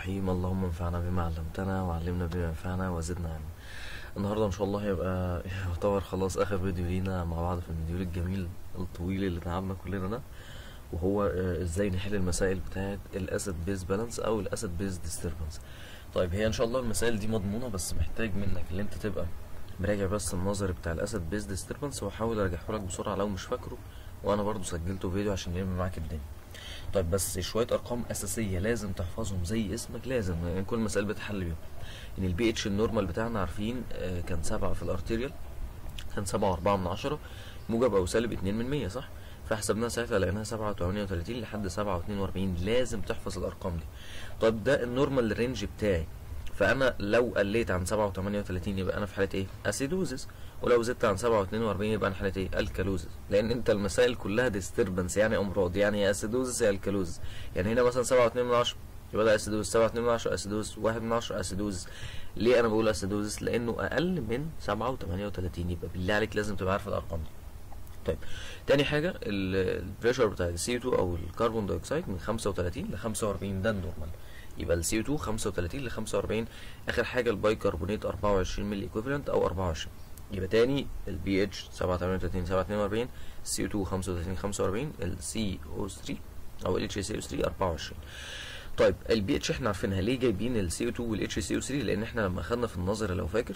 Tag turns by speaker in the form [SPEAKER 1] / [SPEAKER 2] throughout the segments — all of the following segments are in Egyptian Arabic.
[SPEAKER 1] الرحيم اللهم انفعنا بما علمتنا وعلمنا بما ينفعنا وزدنا علما النهارده ان شاء الله هيبقى يعتبر خلاص اخر فيديو لينا مع بعض في الفيديو الجميل الطويل اللي تعبنا كلنا ده وهو آه، ازاي نحل المسائل بتاعه الاسيد بيز بالانس او الاسيد بيز ديستربنس طيب هي ان شاء الله المسائل دي مضمونه بس محتاج منك ان انت تبقى مراجع بس النظري بتاع الاسيد بيز ديستربنس واحاول ارجعه لك بسرعه لو مش فاكره وانا برضو سجلته فيديو عشان يلم معاك الدنيا طيب بس شويه ارقام اساسيه لازم تحفظهم زي اسمك لازم يعني كل المسائل بتحل بيهم ان البي اتش النورمال بتاعنا عارفين آه، كان سبعة في الارتيريال كان سبعة وأربعة من عشرة موجب أو سالب اتنين من مية صح؟ فحسبناها ساعتها لقيناها سبعة وتمانية وتلاتين لحد سبعة واتنين وأربعين لازم تحفظ الأرقام دي طيب ده النورمال رينج بتاعي فأنا لو قليت عن سبعة وتمانية وتلاتين يبقى أنا في حالة إيه؟ أسيدوزس ولو زدت عن سبعة واتنين وأربعين يبقى أنا في حالة إيه؟ الكالوزس لأن أنت المسائل كلها ديستربنس يعني أمراض يعني يا أسيدوزس يا الكالوزس يعني هنا مثلا سبعة واتنين من عشرة يبقى ده اسيدوز 7 2 من 10 اسيدوز 1 من 10 اسيدوز ليه انا بقول اسيدوز لانه اقل من 7 و38 يبقى بالله عليك لازم تبقى عارف الارقام دي طيب تاني حاجه البريشر بتاع السي 2 او الكربون دايوكسيد من 35 ل 45 ده النورمال يبقى السي 2 35 ل 45 اخر حاجه البايكربونات 24 ملي ايكوفالنت او 24 يبقى تاني البي اتش 7 38 7 42 السي 2 35 45 السي او 3 او الاتش سي او 3 24 طيب البي اتش احنا عارفينها ليه جايبين السي او 2 والاتش سي او 3 لان احنا لما اخدنا في النظر لو فاكر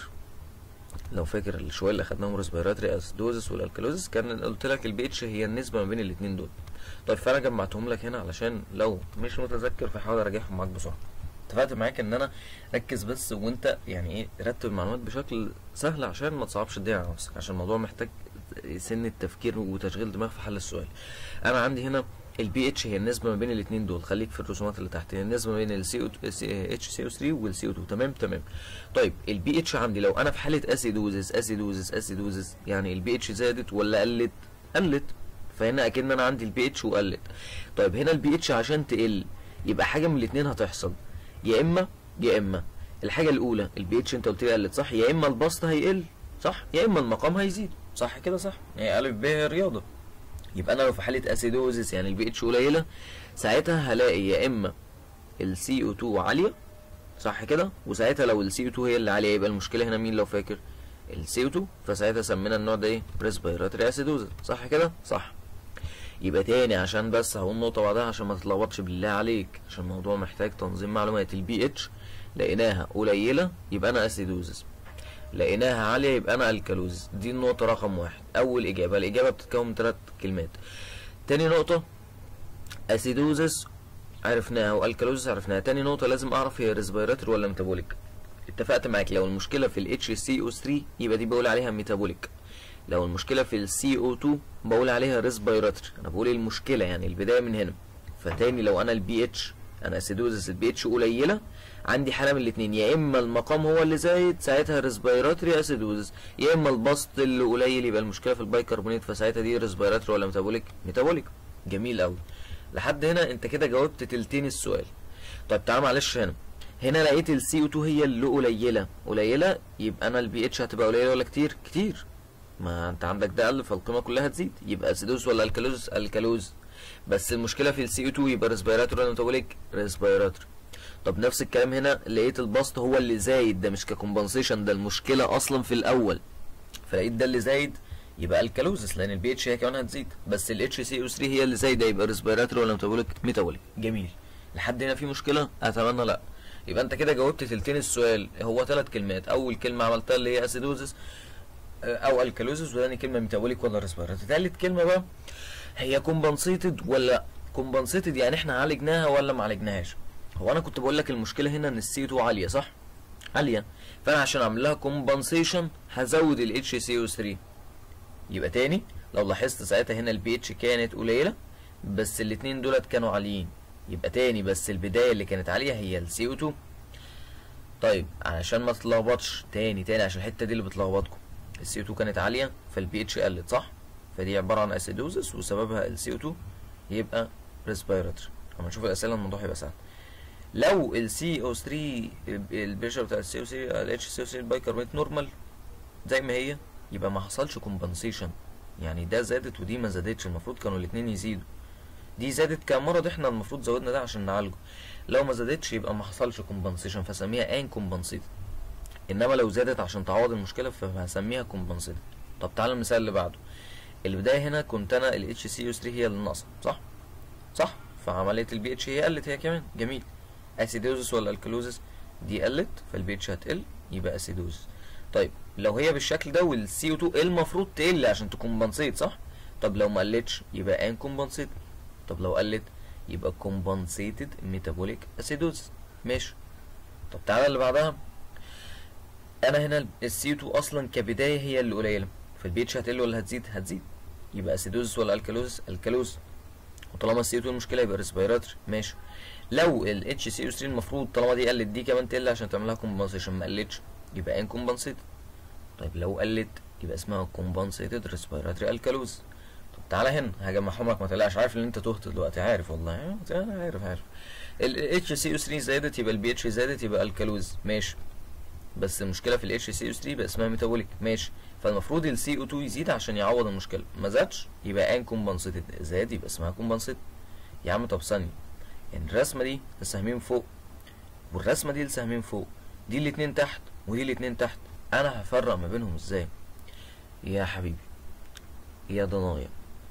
[SPEAKER 1] لو فاكر الشويه اللي اخدناهم ريسبيراتوري اسيدوزس والالكالوزس كان قلت لك البي اتش هي النسبه ما بين الاثنين دول طيب فانا جمعتهم لك هنا علشان لو مش متذكر فحاول اراجعهم معاك بسرعه اتفقت معاك ان انا ركز بس وانت يعني ايه رتب المعلومات بشكل سهل عشان ما تصعبش الدنيا على نفسك عشان الموضوع محتاج سن التفكير وتشغيل دماغ في حل السؤال انا عندي هنا البي اتش هي النسبه ما بين الاثنين دول خليك في الرسومات اللي تحت هي النسبه ما بين السي اتش سي او 3 والسي او 2 تمام تمام طيب البي اتش عندي لو انا في حاله اسيدوزس اسيدوزس اسيدوزس يعني البي اتش زادت ولا قلت قلت فهنا اكن انا عندي البي اتش وقلت طيب هنا البي اتش عشان تقل يبقى حاجه من الاثنين هتحصل يا اما يا اما الحاجه الاولى البي اتش انت قلت لي قلت صح يا اما البسط هيقل صح يا اما المقام هيزيد صح كده صح هي الف ب رياضه يبقى انا لو في حاله اسيدوزس يعني البي اتش قليله ساعتها هلاقي يا اما السي او 2 عاليه صح كده وساعتها لو السي او 2 هي اللي عاليه يبقى المشكله هنا مين لو فاكر السي او 2 فساعتها سمينا النوع ده ايه ريسبيراتوري اسيدوزس صح كده صح يبقى تاني عشان بس هقول نقطه بعدها عشان ما تتلخبطش بالله عليك عشان الموضوع محتاج تنظيم معلومات البي اتش لقيناها قليله يبقى انا اسيدوزس لقيناها عالية يبقى أنا الكالوز دي النقطة رقم واحد أول إجابة الإجابة بتتكون من ثلاث كلمات تاني نقطة أسيدوزس عرفناها والكالوزس عرفناها تاني نقطة لازم أعرف هي ريسبيراتور ولا ميتابوليك اتفقت معاك لو المشكلة في ال HCO3 يبقى دي بقول عليها ميتابوليك لو المشكلة في ال CO2 بقول عليها ريسبيراتور أنا بقول المشكلة يعني البداية من هنا فتاني لو أنا البي اتش انا اسيدوزس البي اتش قليله عندي حاله من الاثنين يا اما المقام هو اللي زايد ساعتها ريسبيراتوري اسيدوزس يا اما البسط اللي قليل يبقى المشكله في البايكربونات فساعتها دي ريسبيراتوري ولا ميتابوليك ميتابوليك جميل قوي لحد هنا انت كده جاوبت تلتين السؤال طيب تعال معلش هنا هنا لقيت السي او 2 هي اللي قليله قليله يبقى انا البي اتش هتبقى قليله ولا كتير كتير ما انت عندك ده قل فالقيمه كلها هتزيد يبقى اسيدوز ولا الكالوز الكالوز بس المشكله في السي او 2 يبقى ريسبيراتور ولا ميتابوليك ريسبيراتور طب نفس الكلام هنا لقيت البسط هو اللي زايد ده مش ككومبنسيشن ده المشكله اصلا في الاول فلقيت ده اللي زايد يبقى الكالوزس لان البي اتش هي كمان هتزيد بس الاتش سي او 3 هي اللي زايده يبقى ريسبيراتور ولا ميتابوليك ميتابوليك جميل لحد هنا في مشكله اتمنى لا يبقى انت كده جاوبت تلتين السؤال هو ثلاث كلمات اول كلمه عملتها اللي هي اسيدوزس او الكالوزس وثاني كلمه ميتابوليك ولا ريسبيراتور ثالث كلمه بقى هي كومبنسيتد ولا كومبنسيتد يعني احنا عالجناها ولا ما عالجناهاش هو انا كنت بقول لك المشكله هنا ان السي 2 عاليه صح عاليه فانا عشان اعمل لها كومبنسيشن هزود الاتش سي او 3 يبقى تاني لو لاحظت ساعتها هنا البي اتش كانت قليله بس الاثنين دولت كانوا عاليين يبقى تاني بس البدايه اللي كانت عاليه هي السي او 2 طيب علشان ما تتلخبطش تاني تاني عشان الحته دي اللي بتلخبطكم السي او 2 كانت عاليه فالبي اتش قلت صح فدي عباره عن اسيدوزس وسببها السي او 2 يبقى ريسبيراتوري اما نشوف الاسئله الموضوع هيبقى سهل لو السي او 3 البريشر بتاع السي او 3 الاتش سي او 3 البايكربونات نورمال زي ما هي يبقى ما حصلش كومبنسيشن يعني ده زادت ودي ما زادتش المفروض كانوا الاثنين يزيدوا دي زادت كمرض احنا المفروض زودنا ده عشان نعالجه لو ما زادتش يبقى ما حصلش كومبنسيشن فسميها ان كومبنسيتد انما لو زادت عشان تعوض المشكله فهسميها كومبنسيتد طب تعالى المثال اللي بعده البدايه هنا كنت انا ال اتش سي او 3 هي اللي ناقصه صح صح فعمليه البي اتش هي قلت هي كمان جميل اسيدوزس ولا الكلوزس دي قلت فالبي اتش هتقل يبقى اسيدوزس طيب لو هي بالشكل ده والسي او 2 المفروض تقل عشان تكمبنسيت صح طب لو ما قلتش يبقى ان كومبنسيت طب لو قلت يبقى كومبنسيتد ميتابوليك اسيدوزس ماشي طب تعالى اللي بعدها انا هنا السي 2 اصلا كبدايه هي اللي قليله فالبي اتش هتقل ولا هتزيد هتزيد يبقى اسيدوزس ولا الكالوزس الكالوز وطالما السي 2 المشكله يبقى ريسبيراتوري ماشي لو ال اتش سي او 3 المفروض طالما دي قلت دي كمان تقل عشان تعملها كومبنسيشن ما قلتش يبقى ان كومبنسيتد طيب لو قلت يبقى اسمها كومبنسيتد ريسبيراتوري الكالوز طب تعالى هنا هجمعهم لك ما تقلقش عارف ان انت تهت دلوقتي عارف والله انا عارف عارف ال اتش سي او 3 زادت يبقى البي اتش زادت يبقى الكالوز ماشي بس المشكله في الاتش سي او 3 بقى اسمها ميتابوليك ماشي فالمفروض السي او 2 يزيد عشان يعوض المشكله ما زادش يبقى ان كومبنسيتد زاد يبقى اسمها كومبنسيتد يا عم طب ثانيه يعني الرسمه دي السهمين فوق والرسمه دي السهمين فوق دي الاتنين تحت ودي الاتنين تحت انا هفرق ما بينهم ازاي يا حبيبي يا ضنايا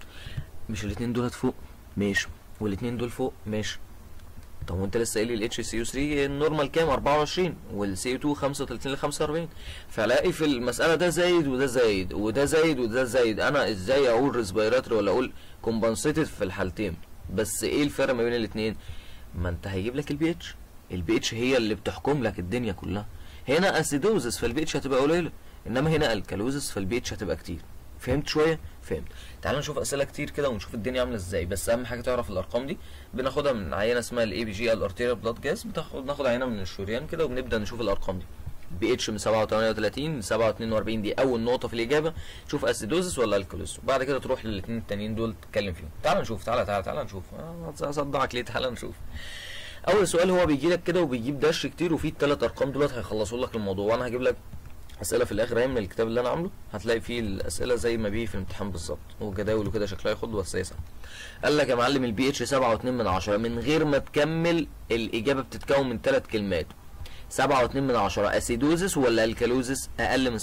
[SPEAKER 1] مش الاتنين دولت فوق ماشي والاتنين دول فوق ماشي طب وانت لسه قايل لي الاتش سي او 3 النورمال كام 24 والسي او 2 35 ل 45 فلاقي في المساله ده زايد وده زايد وده زايد وده زايد انا ازاي اقول ريسبيراتوري ولا اقول كومبنسيتد في الحالتين بس ايه الفرق ما بين الاثنين ما انت هيجيب لك البي اتش البي اتش هي اللي بتحكم لك الدنيا كلها هنا اسيدوزس فالبي اتش هتبقى قليله انما هنا الكالوزس فالبي اتش هتبقى كتير فهمت شويه فهمت تعال نشوف اسئله كتير كده ونشوف الدنيا عامله ازاي بس اهم حاجه تعرف الارقام دي بناخدها من عينه اسمها الاي بي جي الارتيريال بلاد جاز بتاخد ناخد عينه من الشريان كده وبنبدا نشوف الارقام دي بي اتش من 738 742 دي اول نقطه في الاجابه شوف اسيدوزس ولا الكالوز وبعد كده تروح للاثنين التانيين دول تتكلم فيهم تعال نشوف تعال تعال تعال نشوف اصدعك ليه تعال نشوف اول سؤال هو بيجي لك كده وبيجيب داش كتير وفيه الثلاث ارقام دولت هيخلصوا لك الموضوع وانا هجيب لك اسئله في الاخر اهي من الكتاب اللي انا عامله هتلاقي فيه الاسئله زي ما بيجي في الامتحان بالظبط وجداول وكده شكلها يخض بس يسهل قال لك يا معلم البي اتش 7.2 من 10 من غير ما تكمل الاجابه بتتكون من ثلاث كلمات 7.2 من 10 اسيدوزس ولا الكالوزس اقل من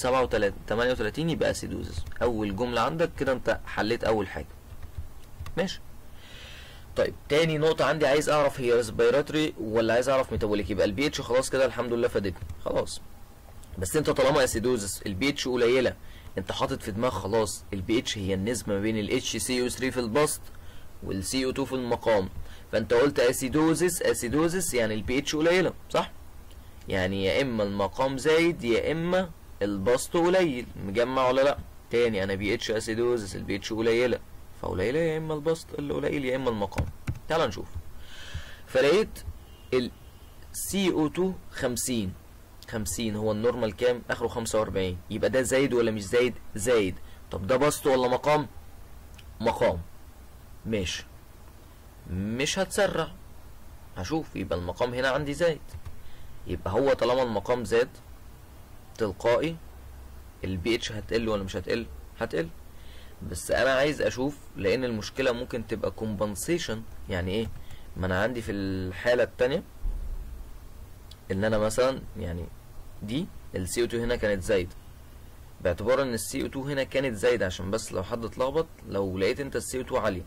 [SPEAKER 1] 38 يبقى اسيدوزس اول جمله عندك كده انت حليت اول حاجه ماشي طيب تاني نقطة عندي عايز اعرف هي ريسبيراتوري ولا عايز اعرف ميتابوليك يبقى البي اتش خلاص كده الحمد لله فادتني خلاص بس انت طالما اسيدوزس البي اتش قليله انت حاطط في دماغك خلاص البي اتش هي النسبه ما بين الاتش سي او 3 في البسط والسي او 2 في المقام فانت قلت اسيدوزس اسيدوزس يعني البي اتش قليله صح يعني يا اما المقام زايد يا اما البسط قليل مجمع ولا لا تاني انا بي اتش اسيدوزس البي اتش قليله فقليله يا اما البسط اللي قليل يا اما المقام تعال نشوف فلقيت السي او 2 50 50 هو النورمال كام اخره 45 يبقى ده زايد ولا مش زايد زايد طب ده بسط ولا مقام مقام ماشي مش هتسرع هشوف يبقى المقام هنا عندي زايد يبقى هو طالما المقام زاد تلقائي البي اتش هتقل ولا مش هتقل هتقل بس انا عايز اشوف لان المشكله ممكن تبقى كومبنسيشن يعني ايه ما انا عندي في الحاله التانية ان انا مثلا يعني دي السي او 2 هنا كانت زايده باعتبار ان السي او 2 هنا كانت زايده عشان بس لو حد اتلخبط لو لقيت انت السي او 2 عاليه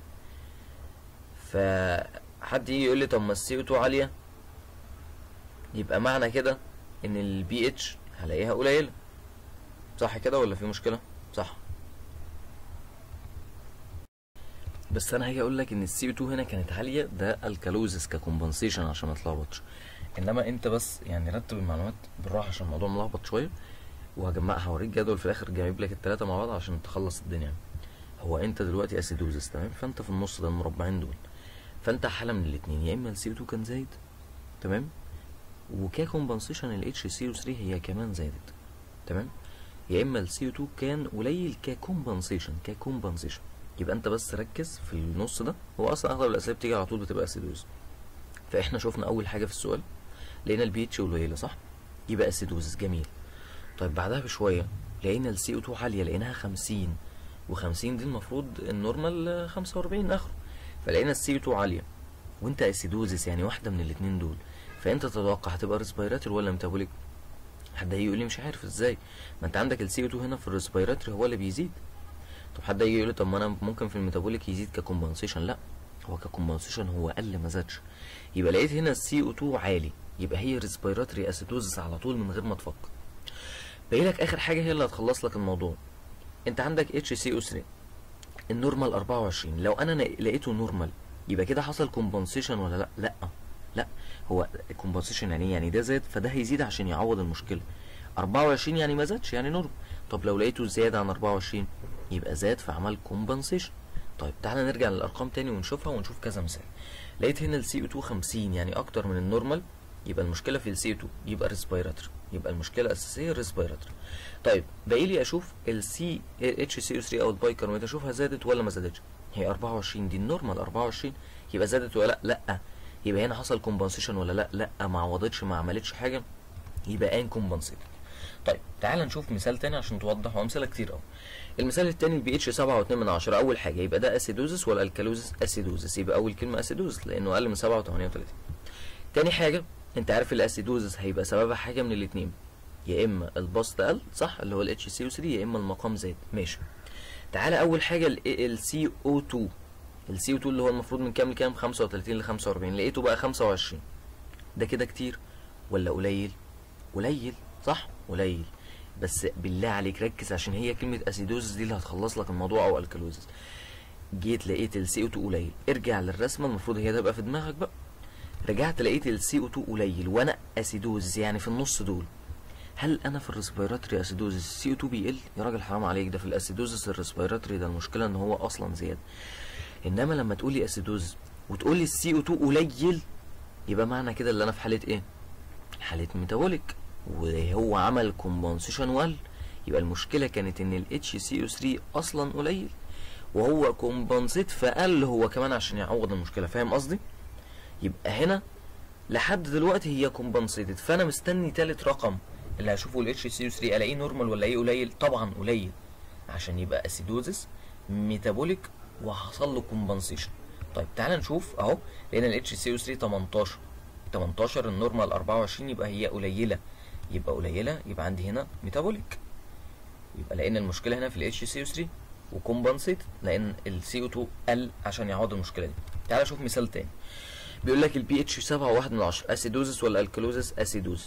[SPEAKER 1] فحد يجي يقول لي طب ما السي او 2 عاليه يبقى معنى كده ان البي اتش هلاقيها قليله صح كده ولا في مشكله صح بس انا هاجي اقول لك ان السي او 2 هنا كانت عاليه ده الكالوزس ككومبنسيشن عشان ما اتلخبطش انما انت بس يعني رتب المعلومات بالراحه عشان الموضوع ملخبط شويه وهجمعها هوريك جدول في الاخر جايب لك الثلاثه مع بعض عشان تخلص الدنيا هو انت دلوقتي اسيدوزس تمام فانت في النص ده المربعين دول فانت حاله من الاثنين يا اما السي 2 كان زايد تمام وككومبنسيشن الاتش سي او 3 هي كمان زادت تمام يا اما السي 2 كان قليل ككومبنسيشن ككومبنسيشن يبقى انت بس ركز في النص ده هو اصلا اغلب الاسئله بتيجي على طول بتبقى اسيدوز فاحنا شفنا اول حاجه في السؤال لقينا البي اتش قليله صح يبقى اسيدوزس جميل طيب بعدها بشويه لقينا السي او 2 عاليه لقيناها 50 و50 دي المفروض النورمال 45 اخره فلقينا السي 2 عاليه وانت اسيدوزس يعني واحده من الاثنين دول فانت تتوقع هتبقى ريسبيراتوري ولا ميتابوليك حد هيجي يقول لي مش عارف ازاي ما انت عندك السي 2 هنا في الريسبيراتوري هو اللي بيزيد طب حد هيجي يقول لي طب ما انا ممكن في الميتابوليك يزيد ككومبنسيشن لا هو ككومبنسيشن هو قل ما زادش يبقى لقيت هنا السي او 2 عالي يبقى هي ريسبيراتوري اسيدوزس على طول من غير ما تفكر باقي لك اخر حاجه هي اللي هتخلص لك الموضوع انت عندك اتش سي او 3 النورمال 24 لو انا لقيته نورمال يبقى كده حصل كومبنسيشن ولا لا لا لا هو كومبنسيشن يعني إيه؟ يعني ده زاد فده هيزيد عشان يعوض المشكله 24 يعني ما زادش يعني نورمال طب لو لقيته زياده عن 24 يبقى زاد فعمل كومبنسيشن طيب تعالى نرجع للارقام تاني ونشوفها ونشوف كذا مثال لقيت هنا السي او 2 50 يعني اكتر من النورمال يبقى المشكله في السي 2 يبقى ريسبيراتوري يبقى المشكله الاساسيه ريسبيراتوري طيب باقي لي اشوف السي اتش سي او 3 او البايكربونات اشوفها زادت ولا ما زادتش هي 24 دي النورمال 24 يبقى زادت ولا لا لا يبقى هنا حصل كومبنسيشن ولا لا لا ما عوضتش ما عملتش حاجه يبقى ان كومبنسيت طيب تعال نشوف مثال تاني عشان توضح وامثله كتير قوي المثال التاني البي اتش 7.2 من 10 اول حاجه يبقى ده اسيدوزس ولا الكالوزس اسيدوزس يبقى اول كلمه اسيدوزس لانه اقل من 7.38 تاني حاجه انت عارف الاسيدوزس هيبقى سببها حاجه من الاثنين يا اما البسط قل صح اللي هو الاتش سي او 3 يا اما المقام زاد ماشي تعالى اول حاجه السي او 2 السي او 2 اللي هو المفروض من كام لكام 35 ل 45 لقيته بقى 25 ده كده كتير ولا قليل قليل صح قليل بس بالله عليك ركز عشان هي كلمه اسيدوزس دي اللي هتخلص لك الموضوع او الكالوزس جيت لقيت السي او 2 قليل ارجع للرسمه المفروض هي تبقى في دماغك بقى رجعت لقيت السي او 2 قليل وانا اسيدوزس يعني في النص دول هل انا في الريسبيراتوري اسيدوزس السي او 2 بيقل يا راجل حرام عليك ده في الاسيدوزس الريسبيراتوري ده المشكله ان هو اصلا زياده انما لما تقول لي اسيدوز وتقول لي السي او 2 قليل يبقى معنى كده اللي انا في حاله ايه حاله ميتابوليك وهو عمل كومبنسيشن وال يبقى المشكله كانت ان الاتش سي او 3 اصلا قليل وهو كومبنسيت فقل هو كمان عشان يعوض المشكله فاهم قصدي يبقى هنا لحد دلوقتي هي كومبنسيتد فانا مستني تالت رقم اللي هشوفه الاتش سي او 3 الاقيه نورمال ولا ايه قليل طبعا قليل عشان يبقى اسيدوزس ميتابوليك وحصل له كومبنسيشن طيب تعال نشوف اهو لقينا الاتش سي او 3 18 18 النورمال 24 يبقى هي قليله يبقى قليله يبقى عندي هنا ميتابوليك يبقى لقينا المشكله هنا في الاتش سي او 3 وكومبنسيت لان السي او 2 قل عشان يعوض المشكله دي تعال نشوف مثال تاني بيقول لك البي اتش 7 و1 من 10 اسيدوزس ولا الكالوزس اسيدوزس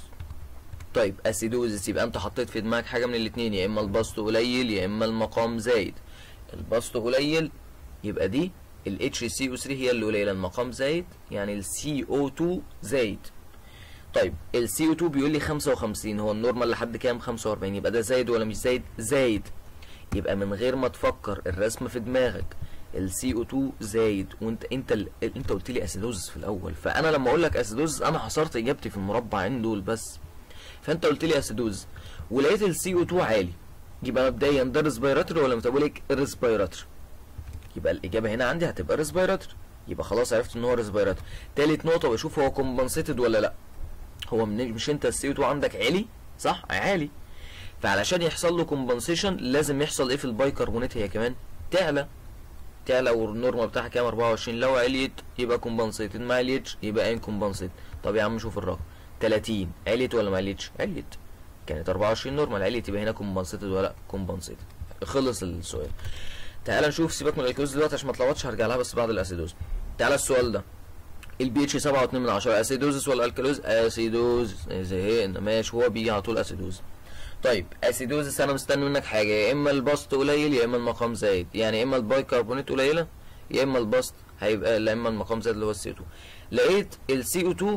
[SPEAKER 1] طيب اسيدوزس يبقى انت حطيت في دماغك حاجه من الاثنين يا اما البسط قليل يا اما المقام زايد البسط قليل يبقى دي ال HCO3 هي اللي قليله المقام زايد يعني ال CO2 زايد طيب ال CO2 بيقول لي 55 هو النورمال لحد كام 45 يبقى ده زايد ولا مش زايد زايد يبقى من غير ما تفكر الرسم في دماغك ال CO2 زايد وانت انت ال... انت قلت لي اسيدوزس في الاول فانا لما اقول لك اسيدوزس انا حصرت اجابتي في المربعين دول بس فانت قلت لي اسيدوز ولقيت ال CO2 عالي يبقى مبدئيا ده ريسبيراتوري ولا ميتابوليك ريسبيراتوري يبقى الاجابه هنا عندي هتبقى ريسبيراتوري يبقى خلاص عرفت ان هو ريسبيراتوري تالت نقطه بشوف هو كومبنسيتد ولا لا هو من مش انت السي 2 عندك عالي صح عالي فعلشان يحصل له كومبنسيشن لازم يحصل ايه في البايكربونات هي كمان تعلى تعلى والنورمال بتاعها كام 24 لو عليت يبقى كومبنسيتد ما عليتش يبقى ان كومبنسيتد طب يا عم شوف الرقم 30 عليت ولا ما عليتش عليت كانت 24 نورمال عليت يبقى هنا كومبنسيتد ولا لا كومبنسيتد خلص السؤال تعال نشوف سيبك من الكلوز دلوقتي عشان ما اتلخبطش هرجع لها بس بعد الاسيدوز تعال السؤال ده البي اتش 7.2 من 10 اسيدوزس ولا الكالوز اسيدوز زهقنا ماشي هو بيجي على طول اسيدوز طيب اسيدوزس انا مستني منك حاجه يا اما البسط قليل يا اما المقام زايد يعني يا اما البايكربونات قليله يا اما البسط هيبقى يا اما المقام زايد اللي هو السي 2 لقيت السي او 2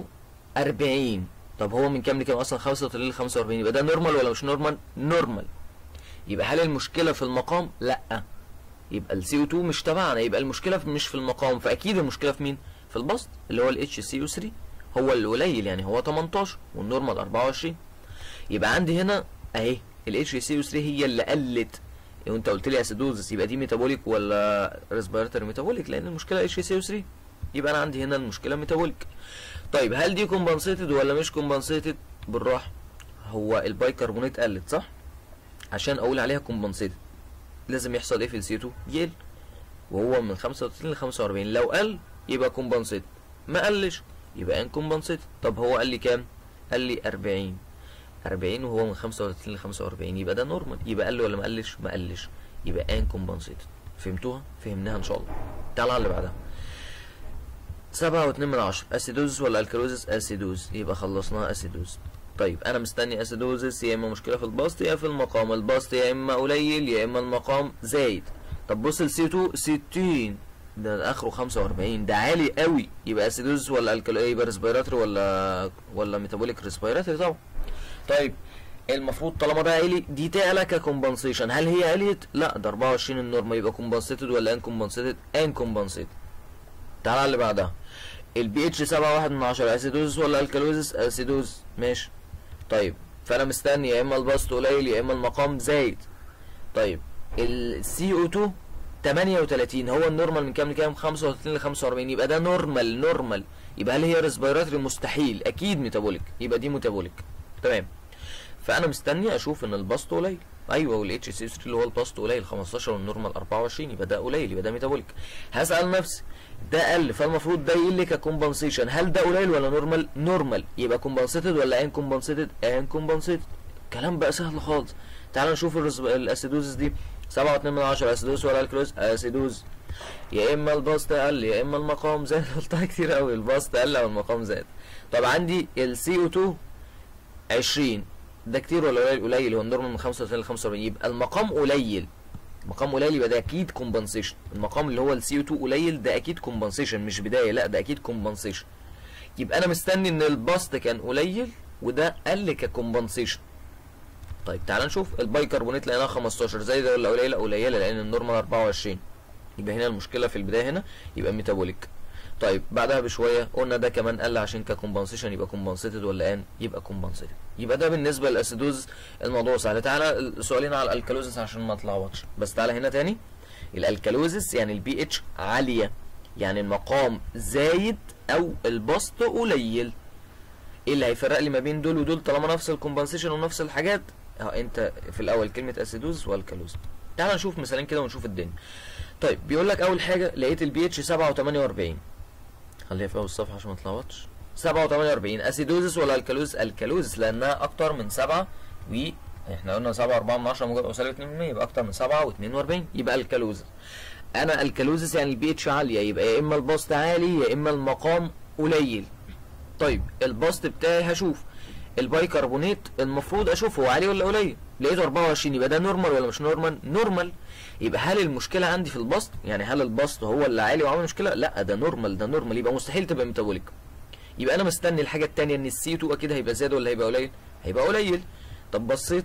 [SPEAKER 1] 40 طب هو من كام لكام اصلا 35 ل 45 يبقى ده نورمال ولا مش نورمال نورمال يبقى هل المشكله في المقام لا يبقى السي او 2 مش تبعنا يبقى المشكله في مش في المقام فاكيد المشكله في مين في البسط اللي هو الاتش سي او 3 هو اللي قليل يعني هو 18 والنورمال 24 يبقى عندي هنا اهي الاتش سي او 3 هي اللي قلت وانت قلت لي اسيدوزس يبقى دي ميتابوليك ولا ريسبيراتوري ميتابوليك لان المشكله اتش سي او 3 يبقى انا عندي هنا المشكله ميتابوليك طيب هل دي كومبنسيتد ولا مش كومبنسيتد بالراحه هو البايكربونات قلت صح عشان اقول عليها كومبنسيتد لازم يحصل ايه في السي 2 يقل وهو من 35 ل 45 لو قل يبقى كومبنسيت ما قلش يبقى ان كومبنسيت طب هو قال لي كام قال لي 40 40 وهو من 35 ل 45 يبقى ده نورمال يبقى قل ولا ما قلش ما قلش يبقى ان كومبنسيت فهمتوها فهمناها ان شاء الله تعال على اللي بعدها سبعة واتنين من عشرة اسيدوزس ولا الكالوزس اسيدوز يبقى خلصناها اسيدوز طيب انا مستني اسيدوزس يا اما مشكله في البسط يا في المقام البسط يا اما قليل يا اما المقام زايد طب بص السي 2 60 ده اخره 45 ده عالي قوي يبقى اسيدوز ولا الكالو يبقى ريسبيراتوري ولا ولا ميتابوليك ريسبيراتوري طبعا طيب المفروض طالما ده عالي دي تعلى ككومبنسيشن هل هي عليت لا ده 24 النورمال يبقى كومبنسيتد ولا ان كومبنسيتد ان كومبنسيتد تعالى على اللي بعدها البي اتش 7 واحد من 10 اسيدوز ولا الكالوزس اسيدوز ماشي طيب فانا مستني يا اما البسط قليل يا اما المقام زايد طيب السي او 2 38 هو النورمال من كام لكام 35 ل 45 يبقى ده نورمال نورمال يبقى هل هي ريسبيراتوري مستحيل اكيد ميتابوليك يبقى دي ميتابوليك تمام فانا مستني اشوف ان البسط قليل ايوه والاتش سي 3 اللي هو البسط قليل 15 والنورمال 24 يبقى ده قليل يبقى ده ميتابوليك هسال نفسي ده قل فالمفروض ده يقل ككومبنسيشن هل ده قليل ولا نورمال نورمال يبقى كومبنسيتد ولا ان كومبنسيتد ان كومبنسيتد كلام بقى سهل خالص تعال نشوف الاسيدوزس دي 7 و2 من 10 اسيدوز ولا الكلوز اسيدوز يا اما البسط قل يا اما المقام زاد قلتها كتير قوي البسط قل او المقام زاد طب عندي السي او 2 20 ده كتير ولا قليل قليل هو النورمال من 35 ل 45 يبقى المقام قليل مقام قليل يبقى ده اكيد كومبنسيشن المقام اللي هو السي او 2 قليل ده اكيد كومبنسيشن مش بدايه لا ده اكيد كومبنسيشن يبقى انا مستني ان البسط كان قليل وده قل ككومبنسيشن طيب تعال نشوف البايكربونات لقيناها 15 زي ده ولا قليله قليله لان النورمال 24 يبقى هنا المشكله في البدايه هنا يبقى ميتابوليك طيب بعدها بشويه قلنا ده كمان قل عشان ككومبنسيشن يبقى كومبنسيتد ولا ان يبقى كومبنسيتد يبقى ده بالنسبه للاسيدوز الموضوع سهل تعالى سؤالين على الالكالوزس عشان ما اتلخبطش بس تعالى هنا تاني الالكالوزس يعني البي اتش عاليه يعني المقام زايد او البسط قليل ايه اللي هيفرق لي ما بين دول ودول طالما نفس الكومبنسيشن ونفس الحاجات اه انت في الاول كلمه اسيدوز والكالوز تعال نشوف مثالين كده ونشوف الدنيا طيب بيقول لك اول حاجه لقيت البي اتش 7 و48 خليها في اول الصفحه عشان ما اتلخبطش 7 و48 اسيدوزس ولا الكالوز الكالوز لانها اكتر من 7 و احنا قلنا 7 4 من 10 موجب او سالب 2% يبقى اكتر من 7 و42 يبقى الكالوز انا الكالوزس يعني البي اتش عاليه يبقى يا اما البسط عالي يا اما المقام قليل طيب البسط بتاعي هشوف البايكربونات المفروض اشوف هو عالي ولا قليل لقيته 24 يبقى ده نورمال ولا مش نورمال نورمال يبقى هل المشكله عندي في البسط يعني هل البسط هو اللي عالي وعامل مشكله لا ده نورمال ده نورمال يبقى مستحيل تبقى ميتابوليك يبقى انا مستني الحاجه الثانيه ان السي 2 اكيد هيبقى زياده ولا هيبقى قليل هيبقى قليل طب بصيت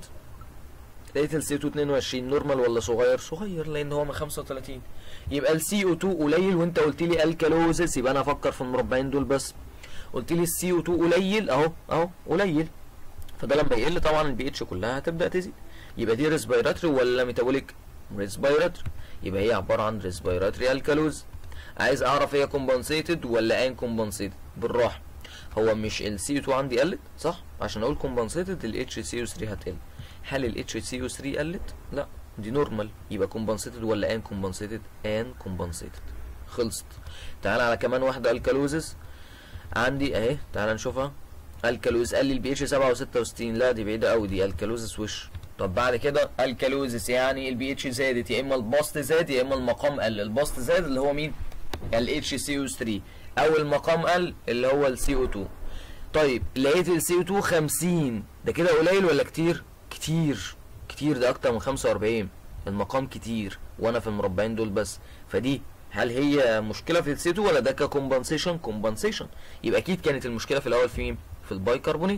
[SPEAKER 1] لقيت السي 2 22 نورمال ولا صغير صغير لان هو من 35 يبقى السي او 2 قليل وانت قلت لي الكالوزس يبقى انا افكر في المربعين دول بس قلت لي السي او 2 قليل اهو اهو قليل فده لما يقل طبعا البي اتش كلها هتبدا تزيد يبقى دي ريسبيراتوري ولا ميتابوليك ريسبيراتوري يبقى هي عباره عن ريسبيراتوري الكالوز عايز اعرف هي كومبنسيتد ولا ان كومبنسيتد بالراحه هو مش السي 2 عندي قلت صح عشان اقول كومبنسيتد الاتش سي او 3 هتقل هل الاتش سي او 3 قلت لا دي نورمال يبقى كومبنسيتد ولا ان كومبنسيتد ان كومبنسيتد خلصت تعال على كمان واحده الكالوزس عندي اهي تعال نشوفها الكالوز قال لي البي اتش 7 و66 لا دي بعيده قوي دي الكالوزس وش طب بعد كده الكالوزس يعني البي اتش زادت يا اما البسط زاد يا اما المقام قل البسط زاد اللي هو مين الاتش سي او 3 او المقام قل اللي هو السي او 2 طيب لقيت السي او 2 50 ده كده قليل ولا كتير كتير كتير ده اكتر من 45 المقام كتير وانا في المربعين دول بس فدي هل هي مشكله في السي 2 ولا ده ككومبنسيشن كومبنسيشن يبقى اكيد كانت المشكله في الاول في مين في البايكربونات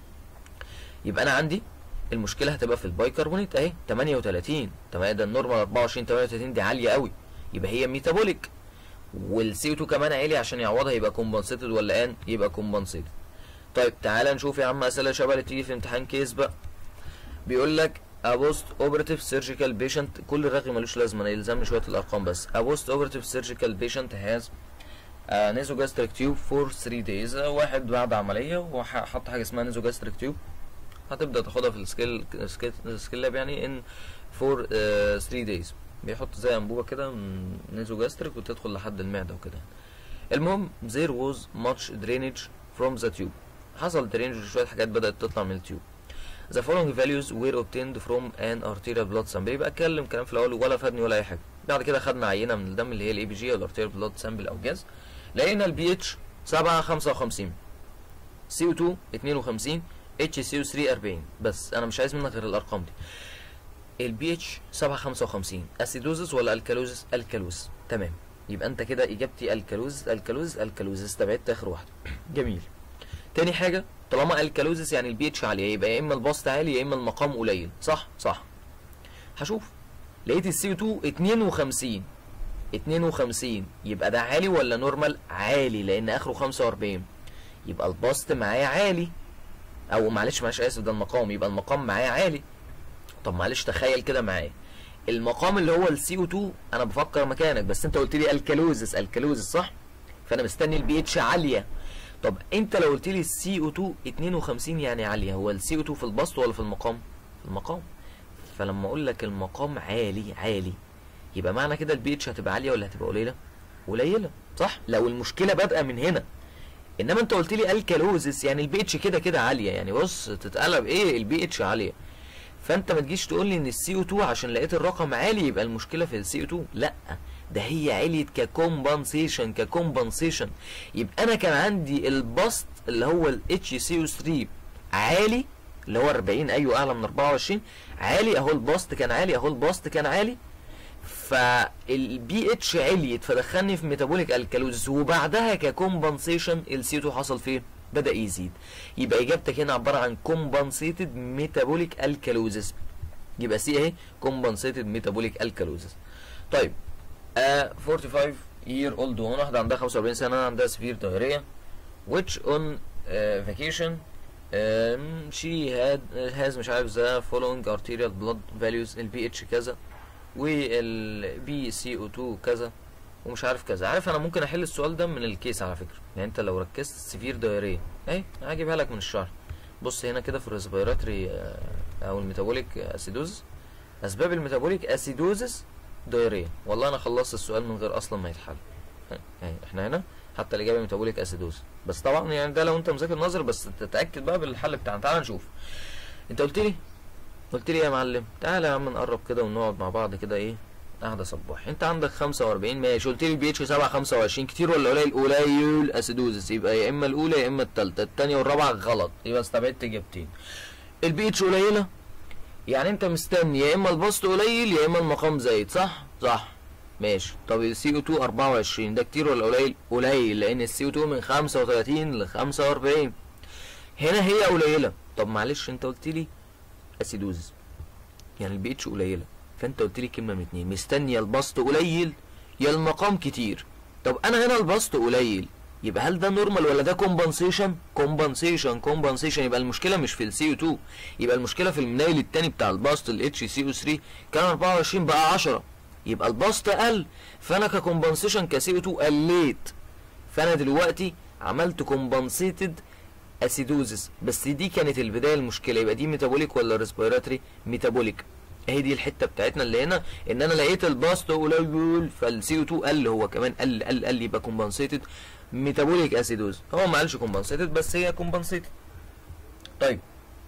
[SPEAKER 1] يبقى انا عندي المشكله هتبقى في البايكربونات اهي 38 تمام ده النورمال 24 38 دي عاليه قوي يبقى هي ميتابوليك والسي 2 كمان عالي عشان يعوضها يبقى كومبنسيتد ولا ان يبقى كومبنسيتد طيب تعالى نشوف يا عم اسئله شبه اللي تيجي في امتحان كيس بقى بيقول لك ابوست اوبراتيف سيرجيكال بيشنت كل الرغي ملوش لازمه انا يلزمني شويه الارقام بس ابوست اوبراتيف سيرجيكال بيشنت هاز نيزوجاستريك تيوب فور 3 دايز واحد بعد عمليه وحط حاجه اسمها نيزوجاستريك تيوب هتبدا تاخدها في السكيل سكيل لاب يعني ان فور 3 دايز بيحط زي انبوبه كده من نيزو جاستريك وتدخل لحد المعده وكده المهم there was much drainage from the tube حصل درينج وشويه حاجات بدات تطلع من التيوب The following values were obtained from an arterial blood sample يبقى اتكلم كلام في الاول ولا فادني ولا اي حاجه بعد كده خدنا عينه من الدم اللي هي الاي بي جي او الارتيريال بلاد سامبل او جاز لقينا البي اتش 7 55 سي او 2 52 اتش سي او 3 40 بس انا مش عايز منك غير الارقام دي البي اتش 7 55 اسيدوزس ولا الكالوزس الكالوز تمام يبقى انت كده اجابتي الكالوز الكالوز الكالوز استبعدت اخر واحده جميل تاني حاجه طالما الكالوزس يعني البي اتش عاليه يبقى يا اما البسط عالي يا اما المقام قليل صح صح هشوف لقيت السي 2 52 52 يبقى ده عالي ولا نورمال عالي لان اخره 45 يبقى البسط معايا عالي او معلش معلش اسف ده المقام يبقى المقام معايا عالي طب معلش تخيل كده معايا المقام اللي هو السي او 2 انا بفكر مكانك بس انت قلت لي الكالوزس الكالوزس صح فانا مستني البي اتش عاليه طب انت لو قلت لي السي او 2 52 يعني عاليه هو السي او 2 في البسط ولا في المقام في المقام فلما اقول لك المقام عالي عالي يبقى معنى كده البي اتش هتبقى عاليه ولا هتبقى قليله قليله صح لو المشكله بادئه من هنا انما انت قلت لي الكالوزس يعني البي اتش كده كده عاليه يعني بص تتقلب ايه البي اتش عاليه فانت ما تجيش تقول لي ان السي او 2 عشان لقيت الرقم عالي يبقى المشكله في السي او 2 لا ده هي عليت ككومبنسيشن ككومبنسيشن يبقى انا كان عندي البسط اللي هو الاتش سي او 3 عالي اللي هو 40 ايوه اعلى من 24 عالي اهو البسط كان عالي اهو البسط كان عالي فالبي اتش عليت فدخلني في ميتابوليك الكالوزيس وبعدها ككومبنسيشن السي 2 حصل فين؟ بدا يزيد يبقى اجابتك هنا عباره عن كومبنسيتد ميتابوليك الكالوزيس يبقى سي اهي كومبنسيتد ميتابوليك الكالوزيس طيب آه 45 year old woman واحده عندها 45 سنه عندها سفير دايريه which on uh, vacation um, she had has مش عارف the following arterial blood values ال pH كذا وال BCO2 كذا ومش عارف كذا عارف انا ممكن احل السؤال ده من الكيس على فكره يعني انت لو ركزت سفير دايريه اهي هجيبها لك من الشرح بص هنا كده في الريسبيراتوري او الميتابوليك اسيدوز اسباب الميتابوليك اسيدوزس دايريه والله انا خلصت السؤال من غير اصلا ما يتحل اهي احنا هنا حتى الاجابه ميتابوليك اسيدوز بس طبعا يعني ده لو انت مذاكر نظر بس تتاكد بقى بالحل بتاعنا تعال نشوف انت قلت لي قلت لي يا معلم تعالى يا عم نقرب كده ونقعد مع بعض كده ايه قاعده صباح انت عندك 45 ماشي قلت لي البي اتش 7 25 كتير ولا قليل قليل اسيدوزس يبقى يا اما الاولى يا اما الثالثه الثانيه والرابعه غلط يبقى استبعدت اجابتين البي اتش قليله يعني انت مستني يا اما البسط قليل يا اما المقام زايد صح صح ماشي طب السي او 2 24 ده كتير ولا قليل قليل لان السي او 2 من 35 ل 45 هنا هي قليله طب معلش انت قلت لي اسيدوزس يعني البي اتش قليله فانت قلت لي كلمه من اتنين مستني يا البسط قليل يا المقام كتير طب انا هنا البسط قليل يبقى هل ده نورمال ولا ده كومبنسيشن كومبنسيشن كومبنسيشن يبقى المشكله مش في السي او 2 يبقى المشكله في المنايل التاني بتاع البسط الاتش سي او 3 كان 24 بقى 10 يبقى البسط قل فانا ككومبنسيشن كسي او 2 قليت فانا دلوقتي عملت كومبنسيتد اسيدوزس بس دي كانت البدايه المشكله يبقى دي ميتابوليك ولا ريسبيراتوري ميتابوليك اهي دي الحته بتاعتنا اللي هنا ان انا لقيت الباست قليل فالسي او 2 قل هو كمان قل قل قل يبقى كومبنسيتد ميتابوليك اسيدوز هو ما قالش كومبنسيتد بس هي كومبنسيتد طيب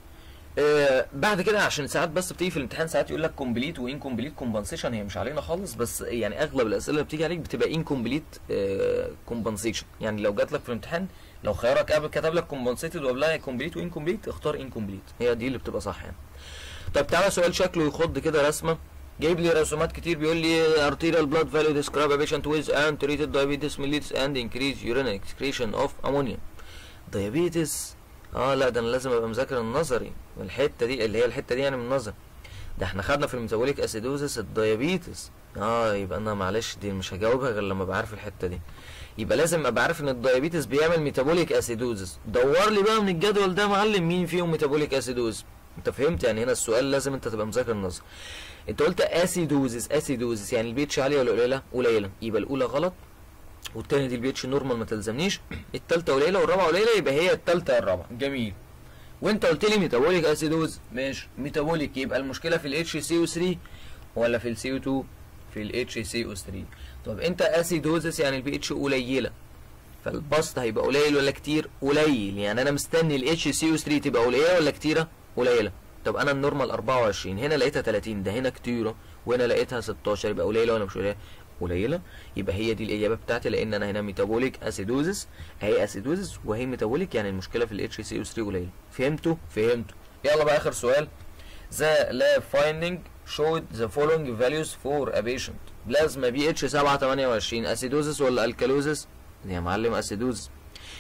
[SPEAKER 1] آه بعد كده عشان ساعات بس بتيجي في الامتحان ساعات يقول لك كومبليت وانكمبليت كومبنسيشن هي مش علينا خالص بس يعني اغلب الاسئله اللي بتيجي عليك بتبقى انكمبليت كومبنسيشن يعني لو جات لك في الامتحان لو خيارك قبل كتب لك كومبنسيتد وقبلها كومبليت وانكمبليت اختار انكمبليت هي دي اللي بتبقى صح يعني طب تعالى سؤال شكله يخض كده رسمه جايب لي رسومات كتير بيقول لي arterial blood value describe a patient with untreated diabetes mellitus and increased urine excretion of ammonia diabetes اه لا ده انا لازم ابقى مذاكر النظري الحته دي اللي هي الحته دي يعني من النظر ده احنا خدنا في الميتابوليك اسيدوزس الديابيتس اه يبقى انا معلش دي مش هجاوبها غير لما ابقى عارف الحته دي يبقى لازم ابقى عارف ان الديابيتس بيعمل ميتابوليك اسيدوزس دور لي بقى من الجدول ده معلم مين فيهم ميتابوليك اسيدوز انت فهمت يعني هنا السؤال لازم انت تبقى مذاكر النظر انت قلت اسيدوزس اسيدوزس يعني البي اتش عاليه ولا قليله قليله يبقى الاولى غلط والتانية دي البي اتش نورمال ما تلزمنيش التالتة قليله والرابعه قليله يبقى هي التالتة يا الرابعه جميل وانت قلت لي ميتابوليك اسيدوز ماشي ميتابوليك يبقى المشكله في الاتش سي او 3 ولا في السي او 2 في
[SPEAKER 2] في الاتش سي او 3 طب انت اسيدوزس يعني البي اتش قليله فالبسط هيبقى قليل ولا كتير قليل يعني انا مستني الاتش سي او 3 تبقى قليله ولا كتيره قليله طب انا النورمال 24 هنا لقيتها 30 ده هنا كتيره وهنا لقيتها 16 يبقى قليله ولا مش قليله قليله يبقى هي دي الاجابه بتاعتي لان انا هنا ميتابوليك اسيدوزس اهي اسيدوزس وهي ميتابوليك يعني المشكله في الاتش سي او 3 قليله فهمتوا فهمتوا يلا بقى اخر سؤال The lab finding showed the following values for a patient بلازما بي اتش 7 28 اسيدوزس ولا الكالوزس يا معلم اسيدوزس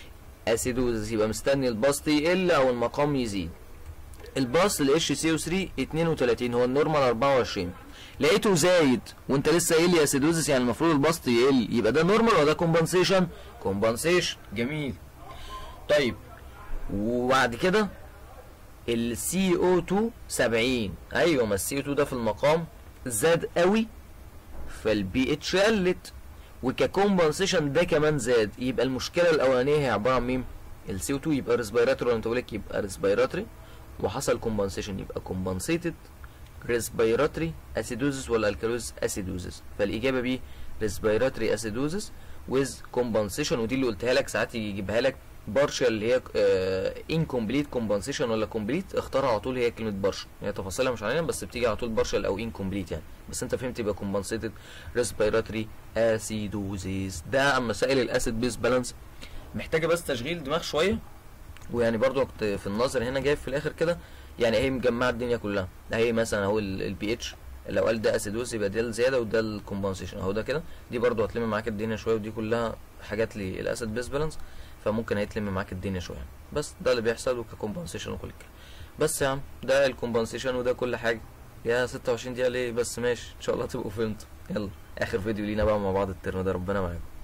[SPEAKER 2] اسيدوزس يبقى مستني الباست يقل او المقام يزيد الباص الاتش سي او 3 32 هو النورمال 24 لقيته زايد وانت لسه قايل لي اسيدوزس يعني المفروض الباست يقل يبقى ده نورمال ولا ده كومبنسيشن كومبنسيشن جميل طيب وبعد كده السي او 2 70 ايوه ما السي او 2 ده في المقام زاد قوي فالبي اتش قلت وككومبنسيشن ده كمان زاد يبقى المشكله الاولانيه هي عباره عن مين السي او 2 يبقى ريسبيراتوري ولا ميتابوليك يبقى ريسبيراتوري وحصل كومبنسيشن يبقى كومبنسيتد ريسبيراتوري اسيدوزس ولا الكالوزس اسيدوزس فالاجابه بي ريسبيراتوري اسيدوزس ويز كومبنسيشن ودي اللي قلتها لك ساعات يجيبها لك بارشل اللي هي انكمبليت كومبنسيشن ولا كومبليت اختارها على طول هي كلمه بارشل هي تفاصيلها مش علينا بس بتيجي على طول بارشل او انكمبليت يعني بس انت فهمت يبقى كومبنسيتد ريسبيراتوري اسيدوزيس ده مسائل الاسيد بيس بالانس محتاجه بس تشغيل دماغ شويه ويعني برضو كنت في النظر هنا جايب في الاخر كده يعني هي مجمعه الدنيا كلها اهي مثلا اهو البي اتش لو قال ده اسيدوز يبقى ده الزياده وده الكومبنسيشن اهو ده كده دي برضو هتلم معاك الدنيا شويه ودي كلها حاجات للاسيد بيس بالانس فممكن هيتلم معاك الدنيا شويه بس ده اللي بيحصل وككومبنسيشن وكل الكلام بس يا عم ده الكومبنسيشن وده كل حاجه يا 26 دقيقه ليه بس ماشي ان شاء الله تبقوا فهمتوا يلا اخر فيديو لينا بقى مع بعض الترم ده ربنا معاكم